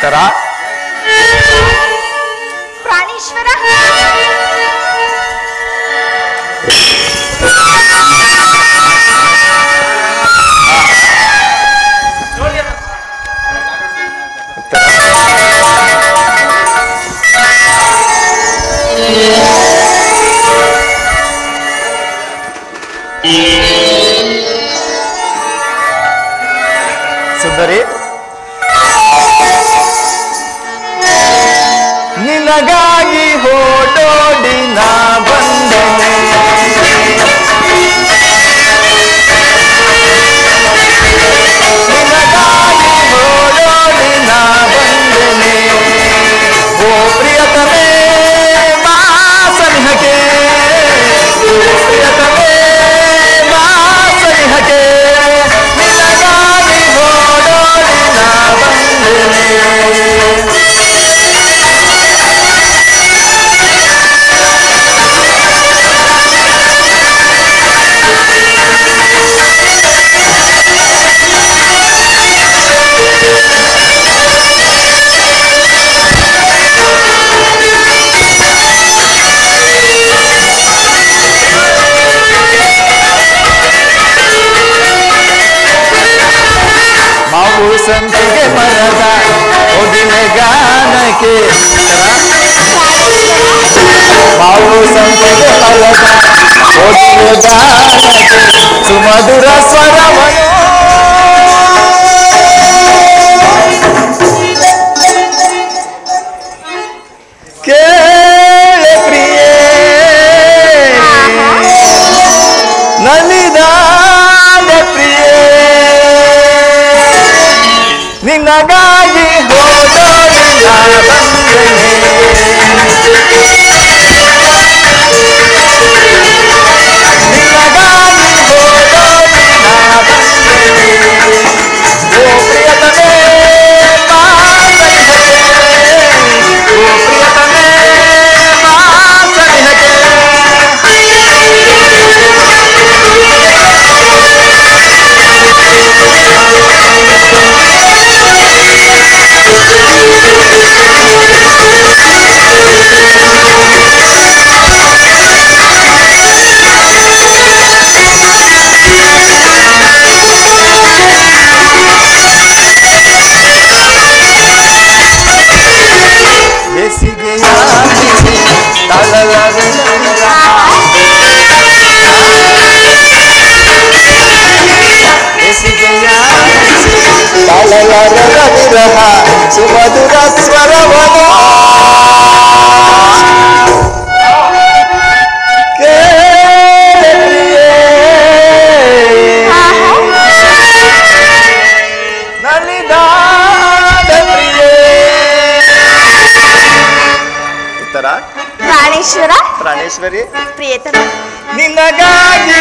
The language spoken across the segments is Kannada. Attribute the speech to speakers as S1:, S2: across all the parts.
S1: ಉತ್ತರ
S2: ಪ್ರಾಣೇಶ್ವರ
S1: ಉತ್ತರ ಸುಂದರಿ ನಿನಗಾಗಿ ಓಡೋಡಿ ನಾ ಬಂದನೆ ನಿನಗಾಗಿ ಓಡೋಡಿ ನಾ ಬಂದನೆ ಓ ಪ್ರಿಯತಮೇ ಬಾ ಸನಿಹಕ್ಕೆ ಓ ಪ್ರಿಯತಮೇ ಬಾ ಸನಿಹಕ್ಕೆ ನಿನಗಾಗಿ ಓಡೋಡಿ ನಾ ಬಂದನೆ ಮಾವು ಸಂತಿಗೆ ಮರದ ಒದಿನ ಗಾನಕ್ಕೆ ಮಾವು ಸಂತಿಗೆ ಮರದ ಒದಿನ ಗಾನಕ್ಕೆ ಸುಮಧುರ ಸ್ವರವನು ಕೇಳೆ ಪ್ರಿಯೇ ನಲಿದಾದ ಪ್ರಿಯೇ ನಿನಗಾಗಿ ಹೋದೋಡಿ ನಾ ಬಂದೆನೆ ನಿನಗಾಗಿ ಹೋದೋಡಿ ನಾ ಬಂದೆನೆ ಓ ಪ್ರಿಯತಮೇ ಬಾ ಸನಿಹಕ್ಕೆ ಓ ಪ್ರಿಯತಮೇ ಬಾ ಸನಿಹಕ್ಕೆ ಬೇಸಿಗೆಯ ಬೇಸಿಗೆಯ ತಾಳಲಾರದ ವಿರಹ ಸುಮಧುರ ಸ್ವರವನು ಕೇಳೆ ಪ್ರಿಯೇ. ನಲಿದಾದ ಪ್ರಿಯೇ ಉತ್ತರ
S2: ಪ್ರಾಣೇಶ್ವರ
S1: ಪ್ರಾಣೇಶ್ವರಿ
S2: ಪ್ರಿಯತಮ
S1: ನಿನಗಾಗಿ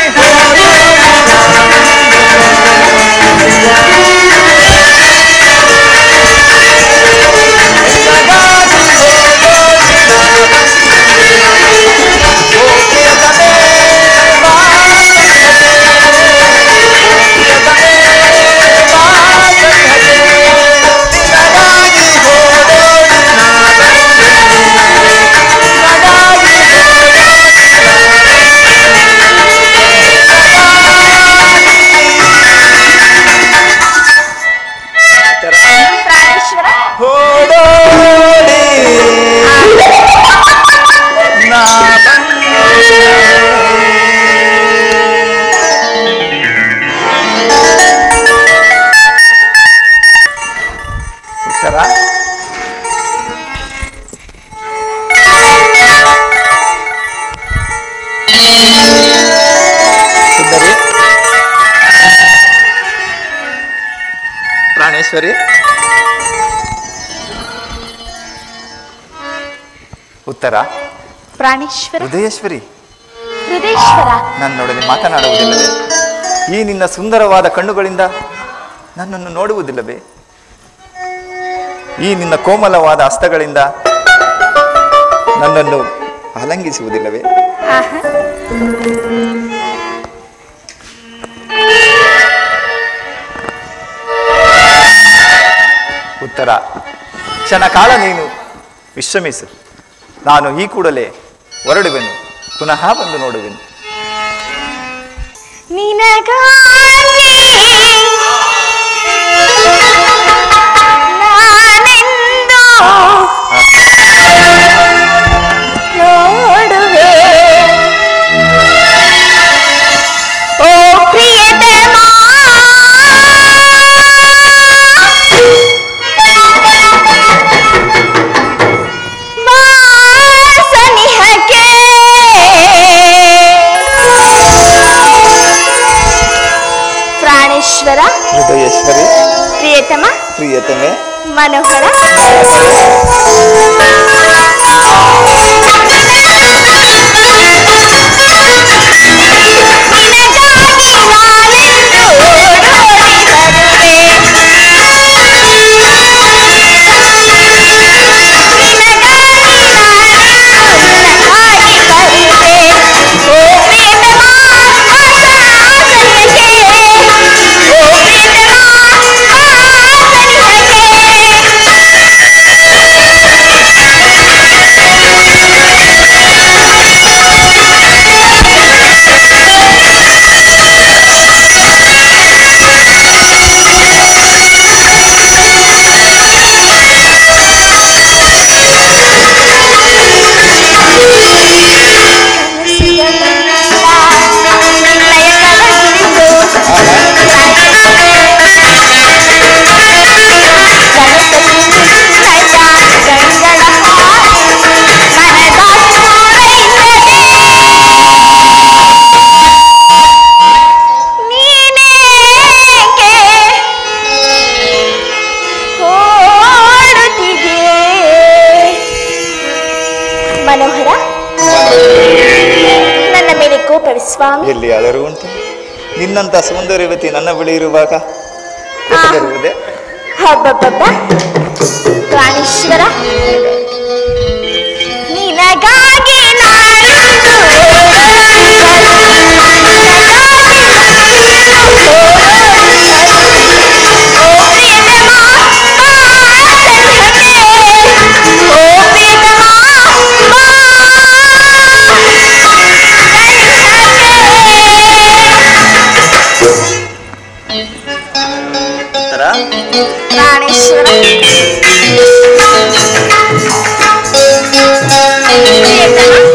S2: ಪ್ರಾಣೇಶ್ವರ
S1: ಓಡೋಡಿ ನಾ ಬಂದೆ. ಉತ್ತರ ಸುಂದರಿ ಪ್ರಾಣೇಶ್ವರಿ ಉತ್ತರ
S2: ಪ್ರಾಣೇಶ್ವರ
S1: ಹೃದಯೇಶ್ವರಿ
S2: ಹೃದಯೇಶ್ವರ
S1: ನನ್ನೊಡನೆ ಮಾತನಾಡುವುದಿಲ್ಲವೇ ಈ ನಿನ್ನ ಸುಂದರವಾದ ಕಣ್ಣುಗಳಿಂದ ನನ್ನನ್ನು ನೋಡುವುದಿಲ್ಲವೇ ಈ ನಿನ್ನ ಕೋಮಲವಾದ ಹಸ್ತಗಳಿಂದ ನನ್ನನ್ನು ಆಲಂಗಿಸುವುದಿಲ್ಲವೇ
S2: ಆಹಾ
S1: ಉತ್ತರ ಕ್ಷಣ ಕಾಲ ನೀನು ವಿಶ್ರಮಿಸು ನಾನು ಈ ಕೂಡಲೇ ಹೊರಡುವೆನು ಪುನಃ ಬಂದು ನೋಡುವೆನು
S2: ನಿನಗಾಗಿ ನಾನೆಂದು ನೋಡುವೆ ಓ ಪ್ರಿಯತಮ ಸನಿಹಕ್ಕೆ ಪ್ರಾಣೇಶ್ವರ
S1: ಹೃದಯೇಶ್ವರಿ
S2: ಪ್ರಿಯತಮ
S1: ಪ್ರಿಯತಮೆ
S2: ಮನೋಹರ ನಿನಗಾಗಿ ನಾನೆಂದು ಓಡೋಡಿ ಬರುವೆ. ನಿನಗಾಗಿ ನಾನೆಂದು ನಿನಗಾಗಿ ಬರುವೆ. ಓ ಪ್ರಿಯತಮ, ಆಸನಿಯಕ್ಕೆ. ಓ ಪ್ರಿಯತಮ, ಆಸನಿಯಕ್ಕೆ. ಮನೋಹರ ನನ್ನ ಮೇಲೆ ಕೋಪಡಿ ಸ್ವಾಮಿ
S1: ಎಲ್ಲಿಯಾದರೂ ಉಂಟು ನಿನ್ನಂತ ಸೌಂದರ್ಯವತಿ ನನ್ನ ಬಳಿ ಇರುವಾಗ ಕೋಪ ಬರುವುದೇ
S2: ಹಬ್ಬಬ್ಬಬ್ಬ ಪ್ರಾಣೇಶ್ವರ ನಿನಗಾಗಿ ನಾನಿಂದು ಓ ಪ್ರಿಯತಮ, ಆಸನಿಯಕ್ಕೆ. ಓ ಪ್ರಿಯತಮ, ಆಸನಿಯಕ್ಕೆ.
S1: ತರ
S2: ಪ್ರಾಣೇಶ್ವರ ಪ್ರಿಯತಮ